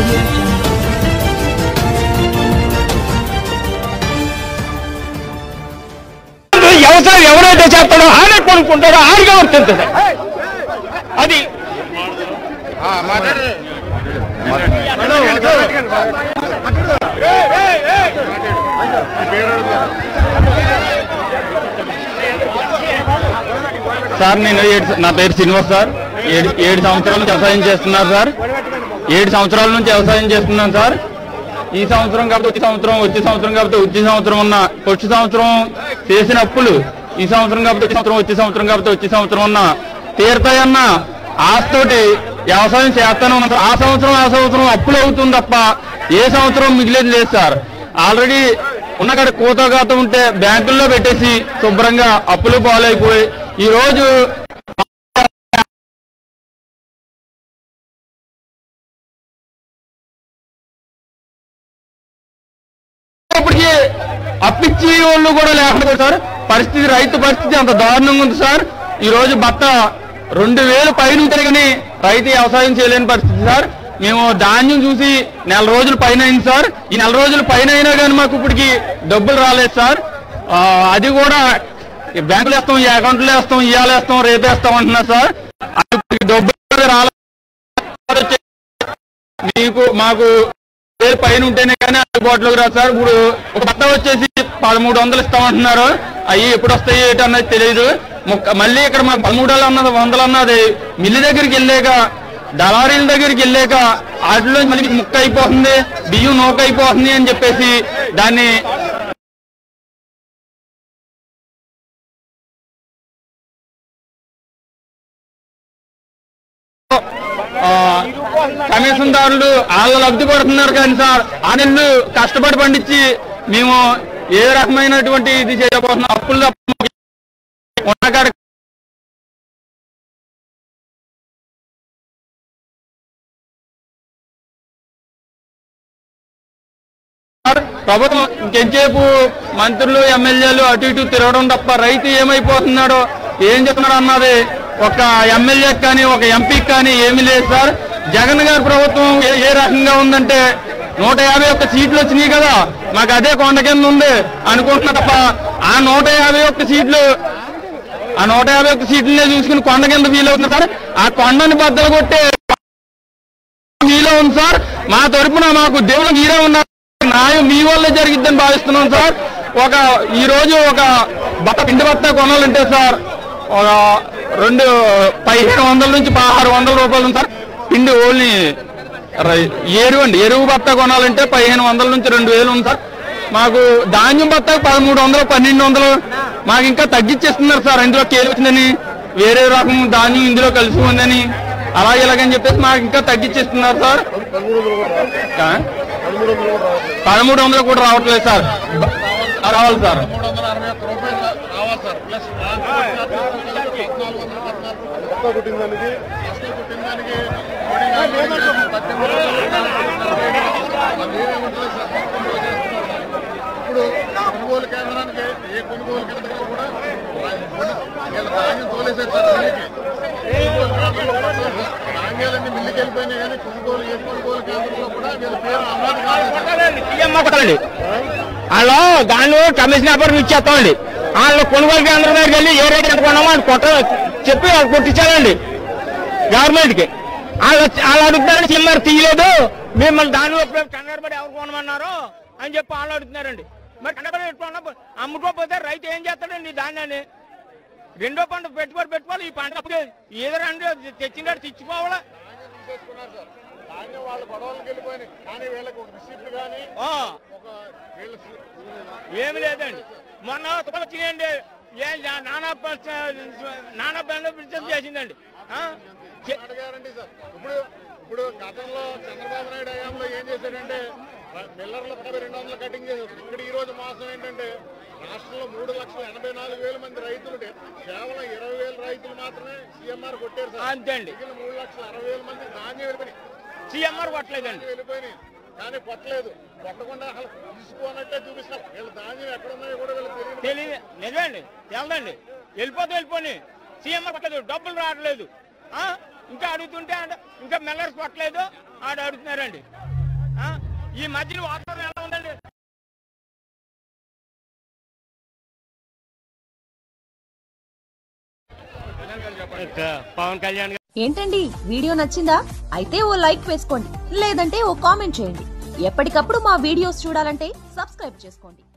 audio jungle. వ్యవసాయం ఎవరైతే చేస్తాడో ఆడే కొనుక్కుంటాడో ఆడిగా వర్తించదు అది సార్ నేను ఏడు నా పేరు శ్రీనివాస్ సార్ ఏడు ఏడు సంవత్సరాల నుంచి వ్యవసాయం చేస్తున్నారు సార్ ఏడు సంవత్సరాల నుంచి వ్యవసాయం చేస్తున్నాను సార్ ఈ సంవత్సరం కాబట్టి వచ్చే సంవత్సరం వచ్చే సంవత్సరం కాబట్టి వచ్చే సంవత్సరం ఉన్న వచ్చే సంవత్సరం చేసిన అప్పులు ఈ సంవత్సరం కాబట్టి వచ్చే సంవత్సరం వచ్చే సంవత్సరం కాబట్టి వచ్చే సంవత్సరం ఉన్న తీరుతాయన్న ఆస్తోటి వ్యవసాయం చేస్తానే ఉన్నాం సార్. ఆ సంవత్సరం ఆ సంవత్సరం అప్పులు అవుతుంది తప్ప ఏ సంవత్సరం మిగిలేదు లేదు సార్ ఆల్రెడీ ఉన్న కాడ కూతగాత ఉంటే బ్యాంకుల్లో పెట్టేసి శుభ్రంగా అప్పులు పాలైపోయి ఈ రోజు ఇప్పటికీ అప్పిచ్చి వాళ్ళు కూడా లేకుండా సార్ పరిస్థితి రైతు పరిస్థితి అంత దారుణంగా ఉంది సార్ ఈ రోజు బట్ట రెండు వేలు పైన ఉంటే కానీ రైతు వ్యవసాయం చేయలేని పరిస్థితి సార్ మేము ధాన్యం చూసి నెల రోజులు పైన అయింది సార్ ఈ నెల రోజులు పైన అయినా కానీ మాకు ఇప్పటికి డబ్బులు రాలేదు సార్ ఆ, అది కూడా ఈ బ్యాంకులు వేస్తాం ఈ అకౌంట్లో వేస్తాం ఇవాళ వేస్తాం రేపు వేస్తాం అంటున్నారు సార్ అది ఇప్పటికి డబ్బులు రాలేదు మీకు మాకు వేలు పైన ఉంటేనే కానీ అందుబాటులోకి రాదు సార్ ఇప్పుడు ఒక బట్ట వచ్చేసి పదమూడు వందలు ఇస్తామంటున్నారు అవి ఎప్పుడు వస్తాయి ఏంటి అన్నది తెలియదు ముక్క- మళ్ళీ ఇక్కడ మాకు పదమూడు అన్నది వందలు అన్నది మిల్లు దగ్గరికి వెళ్ళాక దళారీల దగ్గరికి వెళ్ళాక వాటిలో మళ్ళీ ముక్క అయిపోతుంది బియ్యం నూక అయిపోతుంది అని చెప్పేసి దాన్ని ఆ, కమిషన్దారులు వాళ్ళ లబ్ధి పడుతున్నారు కానీ సార్ ఆ నెలలు కష్టపడి పండించి మేము ఏ రకమైనటువంటి ఇది చేయకపోతున్నాం అప్పులు తప్ప ఉన్న కాడ ప్రభుత్వం ఇంకెంచేపు మంత్రులు ఎమ్మెల్యేలు అటు ఇటు తిరగడం తప్ప రైతు ఏమైపోతున్నాడో ఏం చెప్తున్నాడు అన్నది ఒక ఎమ్మెల్యే కానీ ఒక ఎంపీకి కానీ ఏమీ లేదు సార్ జగన్ గారి ప్రభుత్వం ఏ- ఏ రకంగా ఉందంటే నూట యాభై ఒక్క సీట్లు వచ్చినాయి కదా మాకు అదే కొండ కింద ఉంది అనుకుంటున్నా తప్ప ఆ నూట యాభై ఒక్క సీట్లు ఆ నూట యాభై ఒక్క సీట్లనే చూసుకుని కొండ కింద ఫీల్ అవుతుంది సార్ ఆ కొండని బద్దలు కొట్టే మీలో ఉంది సార్ మా తరపున మాకు దేవుడు మీరే ఉన్నారు న్యాయం మీ వల్లే జరిగిద్దని భావిస్తున్నాం సార్ ఒక ఈ రోజు ఒక బట్ట పిండి బట్ట కొనాలంటే సార్ ఒక రెండు పదిహేను వందల నుంచి పదహారు వందల రూపాయలు ఉంది సార్ పిండి ఓన్లీ రై- ఎరువు అండి ఎరువు బట్ట కొనాలంటే పదిహేను వందల నుంచి రెండు వేలు ఉంది సార్ మాకు ధాన్యం బట్ట పదమూడు వందలు పన్నెండు వందలు మాకు ఇంకా తగ్గించేస్తున్నారు సార్ ఇందులో కేలు వచ్చిందని వేరే రకం ధాన్యం ఇందులో కలిసి ఉందని అలా ఇలాగని చెప్పేసి మాకు ఇంకా తగ్గించేస్తున్నారు సార్ ఆ? పదమూడు వందలు కూడా రావట్లేదు సార్ బ- రావాలి సార్ ఇప్పుడు కొనుగోలు కేంద్రానికి ఏ కొనుగోలు కేంద్రానికి కూడా వీళ్ళ ధాన్యం తోలేసారు సార్ మిల్లుకి ధాన్యాలన్నీ మిల్లుకి వెళ్ళిపోయినాయి కానీ కొనుగోలు ఏ కొనుగోలు కేంద్రంలో కూడా వీళ్ళ పేరు అన్నది కాదు సీఎం కొట్టాలండి వాళ్ళు దాన్ని కమిషన్ అప్పుడు ఇచ్చేస్తామండి వాళ్ళు కొనుగోలు కేంద్రం దగ్గరికి వెళ్ళి ఏ రేటు ఎంత కొన్నామో అది కొట్ట చెప్పి వాళ్ళు కొట్టించాలండి గవర్నమెంట్ కి వాళ్ళు వాళ్ళు అడుగుతున్నారండి సీఎం గారు తీయలేదు మిమ్మల్ని దాని వైపు కంగారు పడి ఎవరు కొనమన్నారు అని చెప్పి వాళ్ళు అడుగుతున్నారండి మరి కంగారు పెట్టుకున్నప్పుడు అమ్ముకోకపోతే రైతు ఏం చేస్తాడండి ఈ ధాన్యాన్ని రెండో పంట పెట్టుబడి పెట్టుకోవాలి ఈ పంట అప్పుడే ఏదో రెండు తెచ్చిందాడు తెచ్చిపోవాలా తీసుకున్నారు సార్ ధాన్యం వాళ్ళ గొడవలకు వెళ్ళిపోయినాయి కానీ వీళ్ళకి ఒక రిసిప్ట్ కానీ ఆ. ఒక వీళ్ళ ఏమి లేదండి మొన్న తుపలు వచ్చినాయండి ఏ నానా ప- నానా బండ బిజినెస్ చేసిందండి ఆ? చె- అడిగారండి సార్ ఇప్పుడు ఇప్పుడు గతంలో చంద్రబాబు నాయుడు హయాంలో ఏం చేశాడంటే మిల్లర్ల పై రెండు వందలు కటింగ్ చేశారు ఇక్కడ ఈ రోజు మాసం ఏంటంటే రాష్ట్రంలో మూడు లక్షల ఎనభై నాలుగు వేల మంది రైతులు కేవలం ఇరవై వేల రైతులు మాత్రమే సీఎంఆర్ కొట్టారు సార్ అంతే అండి మిగిలిన మూడు లక్షల అరవై వేల మంది ధాన్యం వెళ్ళిపోయినాయి సీఎంఆర్ కొట్టలేదండి వెళ్ళిపోయినాయి కానీ కొట్టలేదు కొట్టకుండా అసలు తీసుకోనట్టే చూపిస్తారు వీళ్ళ ధాన్యం ఎక్కడ ఉన్నాయో కూడా వీళ్ళకి తెలియదు తెలియదు నిజమండి తెలదండి వెళ్ళిపోతే వెళ్ళిపోయి సీఎంఆర్ కొట్టలేదు డబ్బులు రావట్లేదు ఆ? ఇంకా అడుగుతుంటే ఆడ- ఇంకా మిల్లర్స్ కొట్టలేదు ఆడ అడుగుతున్నారండి ఆ? ఈ మధ్యన వాతావరణం ఎలా ఉందండి పవన్ కళ్యాణ్ ఏంటండి వీడియో నచ్చిందా అయితే ఓ లైక్ వేసుకోండి లేదంటే ఓ కామెంట్ చేయండి ఎప్పటికప్పుడు మా వీడియోస్ చూడాలంటే సబ్స్క్రైబ్ చేసుకోండి